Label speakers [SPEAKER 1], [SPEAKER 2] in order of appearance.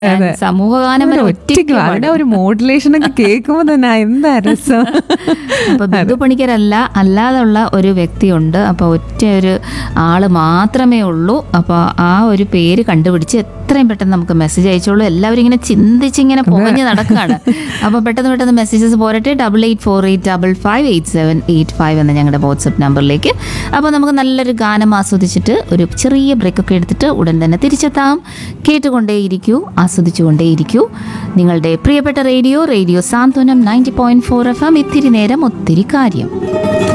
[SPEAKER 1] അതെ.
[SPEAKER 2] സമൂഹഗാനം വരെ
[SPEAKER 1] ഒറ്റയ്ക്ക്
[SPEAKER 2] ഒറ്റയ്ക്ക്
[SPEAKER 1] അതിന്റെ ഒരു മോഡുലേഷൻ ഒക്കെ കേൾക്കുമ്പോ തന്നെ ആ, എന്താ രസം
[SPEAKER 2] അപ്പൊ ബിന്ദു പണിക്കരല്ല അല്ലാതുള്ള ഒരു വ്യക്തിയുണ്ട് അപ്പൊ ഒറ്റ ഒരു ആള് മാത്രമേ ഉള്ളൂ അപ്പൊ ആ ഒരു പേര് കണ്ടുപിടിച്ച് എത്രയും പെട്ടെന്ന് നമുക്ക് മെസ്സേജ് അയച്ചോളൂ എല്ലാവരും ഇങ്ങനെ ചിന്തിച്ച് ഇങ്ങനെ പുകഞ്ഞ് നടക്കുകയാണ് അപ്പൊ പെട്ടെന്ന് പെട്ടെന്ന് മെസ്സേജസ് പോരട്ടെ double eight four eight double five eight seven eight five എന്ന ഞങ്ങളുടെ വാട്സപ്പ് നമ്പറിലേക്ക് അപ്പോൾ നമുക്ക് നല്ലൊരു ഗാനം ആസ്വദിച്ചിട്ട് ഒരു ചെറിയ ബ്രേക്കൊക്കെ എടുത്തിട്ട് ഉടൻ തന്നെ തിരിച്ചെത്താം കേട്ടുകൊണ്ടേയിരിക്കൂ ആസ്വദിച്ചുകൊണ്ടേയിരിക്കൂ നിങ്ങളുടെ പ്രിയപ്പെട്ട radio radio Santhwanam ninety point four F M ഇത്തിരി നേരം ഒത്തിരി കാര്യം